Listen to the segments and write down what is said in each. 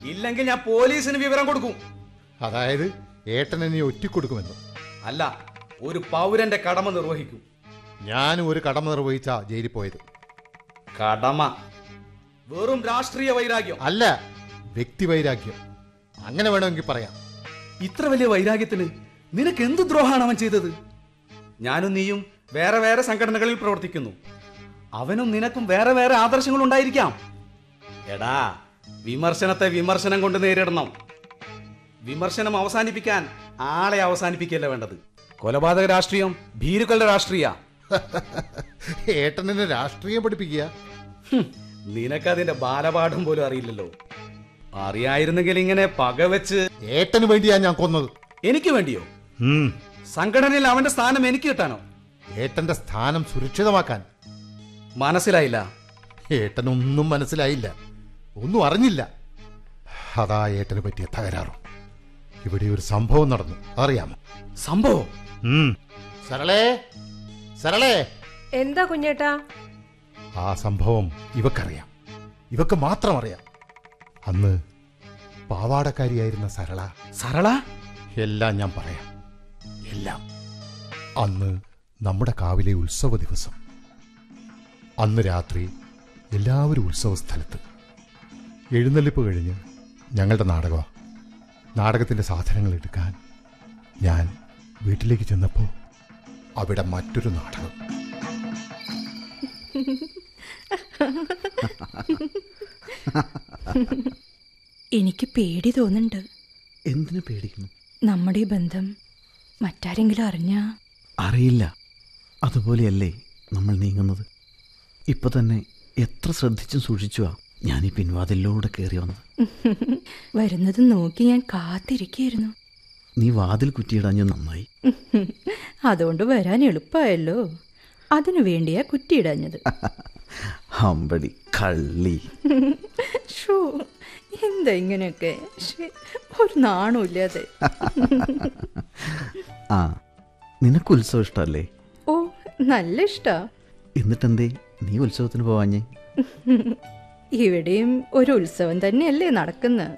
ഇല്ലെങ്കിൽ ഞാൻ പോലീസിന് വിവരം കൊടുക്കും അതായത് ഏട്ടൻ എന്നെ ഒറ്റിക്കൊടുക്കുമെന്ന് അല്ല ഒരു പൗരന്റെ കടമ നിർവഹിക്കും ഞാനും ഒരു കടമ നിർവഹിച്ച ജയിലിൽ പോയത് കടമ വെറും രാഷ്ട്രീയ വൈരാഗ്യം അല്ല വ്യക്തിവൈരാഗ്യം അങ്ങനെ വേണമെങ്കിൽ പറയാം ഇത്ര വലിയ വൈരാഗ്യത്തിന് നിനക്ക് എന്ത് ദ്രോഹമാണ് അവൻ ചെയ്തത് ഞാനും നീയും വേറെ വേറെ സംഘടനകളിൽ പ്രവർത്തിക്കുന്നു അവനും നിനക്കും വേറെ വേറെ ആദർശങ്ങൾ ഉണ്ടായിരിക്കാം എടാ വിമർശനത്തെ വിമർശനം കൊണ്ട് നേരിടണം വിമർശനം അവസാനിപ്പിക്കാൻ ആളെ അവസാനിപ്പിക്കല്ല വേണ്ടത് കൊലപാതക രാഷ്ട്രീയം ഭീരുക്കളുടെ രാഷ്ട്രീയ ഏട്ടൻ എന്നെ രാഷ്ട്രീയം പഠിപ്പിക്കുക ഹും, നിനക്കതിന്റെ ബാലപാഠം പോലും അറിയില്ലല്ലോ അറിയായിരുന്നെങ്കിൽ ഇങ്ങനെ പകവെച്ച് ഏട്ടന് വേണ്ടിയാ ഞാൻ കൊന്നത് എനിക്ക് വേണ്ടിയോ ഉം. സംഘടനയിൽ അവന്റെ സ്ഥാനം എനിക്ക് കിട്ടാനോ ഏട്ടന്റെ സ്ഥാനം സുരക്ഷിതമാക്കാൻ മനസ്സിലായില്ല ഏട്ടനൊന്നും മനസ്സിലായില്ല ഒന്നും അറിഞ്ഞില്ല അതാ ഏട്ടന് പറ്റിയ തകരാറും ഇവിടെ ഒരു സംഭവം നടന്നു അറിയാമോ സംഭവം ഉം. സരളേ സരളേ എന്താ കുഞ്ഞേട്ടാ ആ സംഭവം ഇവക്കറിയാം ഇവക്ക് മാത്രം അറിയാം അന്ന് പാവാടക്കാരിയായിരുന്ന സരള സരള എല്ലാം ഞാൻ പറയാം എല്ലാം അന്ന് നമ്മുടെ കാവിലെ ഉത്സവ ദിവസം അന്ന് രാത്രി എല്ലാവരും ഉത്സവ സ്ഥലത്ത് എഴുന്നള്ളിപ്പ് കഴിഞ്ഞ് ഞങ്ങളുടെ നാടകമാണ് നാടകത്തിൻ്റെ സാധനങ്ങൾ എടുക്കാൻ ഞാൻ വീട്ടിലേക്ക് ചെന്നപ്പോൾ അവിടെ മറ്റൊരു നാടകം എനിക്ക് പേടി തോന്നുന്നുണ്ട് എന്തിനു പേടിക്കുന്നു നമ്മുടെ ഈ ബന്ധം മറ്റാരെങ്കിലും അറിഞ്ഞാ അറിയില്ല അതുപോലെയല്ലേ നമ്മൾ നീങ്ങുന്നത് ഇപ്പൊ തന്നെ എത്ര ശ്രദ്ധിച്ചും സൂക്ഷിച്ചുവാ ഞാൻ ഈ പിൻവാതിലൂടെ കയറി വന്നത് വരുന്നത് നോക്കി ഞാൻ കാത്തിരിക്കായിരുന്നു നീ വാതിൽ കുറ്റിയിടാഞ്ഞു നന്നായി അതുകൊണ്ട് വരാൻ എളുപ്പമായല്ലോ അതിനു വേണ്ടിയാ കുറ്റിയിടഞ്ഞത് ഹമ്പടി കള്ളി ഷോ എന്താ ഇങ്ങനെയൊക്കെ ശ്ശേ, ഒരു നാണമില്ലാതെ ആ നിനക്ക് ഉത്സവം ഇഷ്ടമല്ലേ ഓ നല്ല ഇഷ്ടാ എന്നിട്ടെന്തേ നീ ഉത്സവത്തിന് പോവാഞ്ഞേ ഇവിടെയും ഒരു ഉത്സവം തന്നെയല്ലേ നടക്കുന്നത്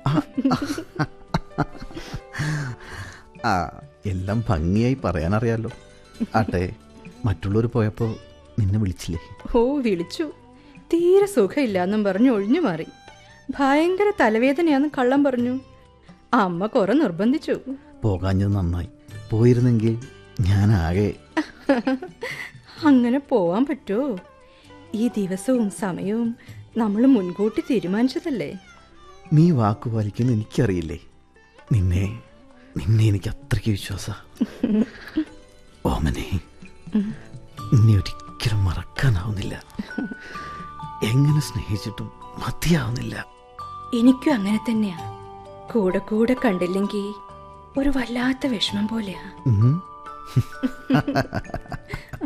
ആ എല്ലാം ഭംഗിയായി പറയാനറിയാലോ ആട്ടെ മറ്റുള്ളവർ പോയപ്പോൾ നിന്നെ വിളിച്ചില്ലേ ഓ വിളിച്ചു തീരെ സുഖമില്ലാന്നും പറഞ്ഞു ഒഴിഞ്ഞു മാറി ഭയങ്കര തലവേദനയാന്ന് കള്ളം പറഞ്ഞു അമ്മ കുറെ നിർബന്ധിച്ചു പോകാഞ്ഞത് നന്നായി പോയിരുന്നെങ്കിൽ ഞാനാകെ അങ്ങനെ പോവാൻ പറ്റുമോ ഈ ദിവസവും സമയവും നമ്മൾ മുൻകൂട്ടി തീരുമാനിച്ചതല്ലേ നീ വാക്കു പാലിക്കുന്ന എനിക്കറിയില്ലേ നിന്നെ നിന്നെ എനിക്ക് അത്രയ്ക്ക് വിശ്വാസ ഓമനെ നിന്നെ ഒരിക്കലും മറക്കാനാവുന്നില്ല എങ്ങനെ സ്നേഹിച്ചിട്ടും മതിയാവുന്നില്ല എനിക്കും അങ്ങനെ തന്നെയാ കൂടെ കൂടെ കണ്ടില്ലെങ്കിൽ ഒരു വല്ലാത്ത വിഷമം പോലെയാ ഉം.